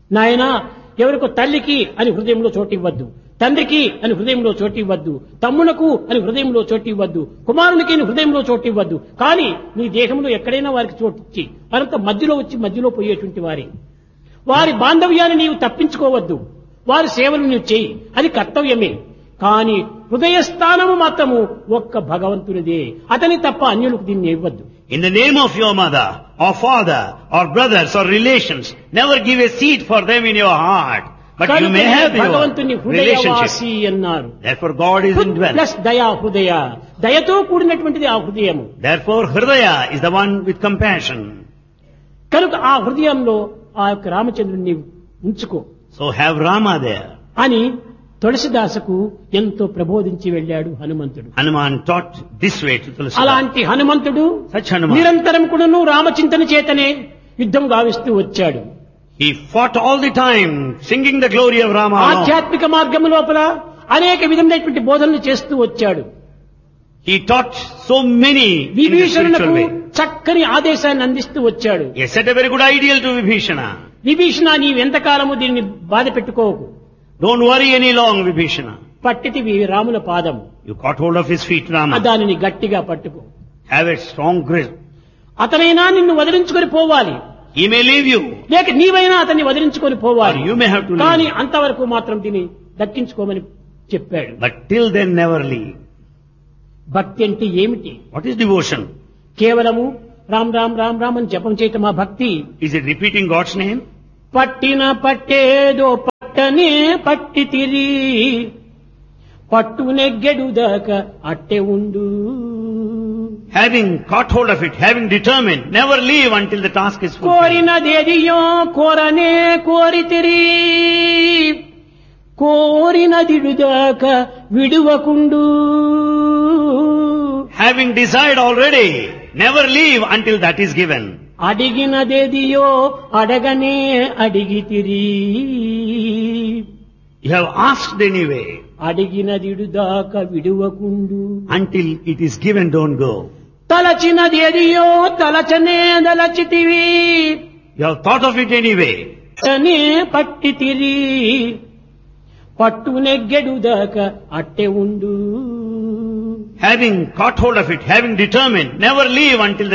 నాయనా ఎవరికో తల్లికి అని హృదయంలో చోటు ఇవ్వద్దు తండ్రికి అని హృదయంలో చోటు ఇవ్వద్దు తమ్మునకు అని హృదయంలో చోటు ఇవ్వద్దు కుమారునికి అని హృదయంలో చోటు ఇవ్వద్దు కానీ నీ దేహంలో ఎక్కడైనా వారికి చోటు ఇచ్చి వారంతా మధ్యలో వచ్చి మధ్యలో పోయేటువంటి వారే వారి బాంధవ్యాన్ని నీవు తప్పించుకోవద్దు వారి సేవలు నీవు చేయి అది కర్తవ్యమే కానీ హృదయస్థానము మాత్రము ఒక్క భగవంతునిదే అతని తప్ప అన్యులకు దీన్ని ఇవ్వద్దు In the name of your mother, or father, or brothers, or relations, never give a seat for them in your heart. But you may have భగవంతుని your relationship. హృదయవాసి అన్నారు Therefore God is indwelt. Plus దయా హృదయ దయతో కూడినటువంటిది ఆ హృదయము Therefore Hridaya is the one with compassion. కనుక ఆ హృదయంలో ఆ యొక్క రామచంద్రుణ్ణి ఉంచుకో So have Rama there. అని తులసిదాసకు ఎంతో ప్రబోధించి వెళ్ళాడు హనుమంతుడు Hanuman taught this way to Tulsidas. అలాంటి హనుమంతుడు Such Hanuman. నిరంతరం కూడాను రామచింతన చేతనే యుద్ధం గావిస్తూ వచ్చాడు He fought all the time, singing the glory of Rama. alone. ఆధ్యాత్మిక మార్గం లోపల అనేక విధమైనటువంటి బోధనలు చేస్తూ వచ్చాడు He taught so many in the విభీషణులకు spiritual way. చక్కని ఆదేశాన్ని అందిస్తూ వచ్చాడు He set a very good ideal to Vibhishana. Vibhishana నీవెంతకాలము దీన్ని బాధ పెట్టుకోకు Don't worry any long, Vibhishana. పట్టితివి రాముల పాదము You caught hold of his feet, Rama. దానిని గట్టిగా పట్టుకో Have a strong grip. అతనైనా నిన్ను వదిలించుకొని పోవాలి He may leave you, లేక నీవైనా అతన్ని వదిలించుకొని or పోవాలి you may have to కానీ leave. అంతవరకు మాత్రం దీన్ని దక్కించుకోమని చెప్పాడు But till then, never leave. భక్తి అంటే ఏమిటి What is devotion? కేవలము రామ్ రామ్ రామ్ రామ్ అని జపం చేయటం మా భక్తి Is it repeating God's name? పట్టిన పట్టేదో పట్టనే పట్టి తిరి పట్టు నెగ్గెడు దాకా అట్టె ఉండు Having caught hold of it, having determined, never leave until the task is fulfilled. కోరినదేదియో కోరనే కోరితిరి కోరినదిడు దాకా విడువకుండు Having desired already, never leave until that is given. అడిగినదేదియో అడగనే అడిగితిరి You have asked anyway. అడిగినదిడు దాకా విడువకుండు Until it is given, don't go. తలచినదేదియో తలచనే దలచితివి You have thought of it anyway. తనే పట్టితిరి పట్టు నెగ్గెడు దాకా అట్టె ఉండు Having caught hold of it, having determined, never leave until the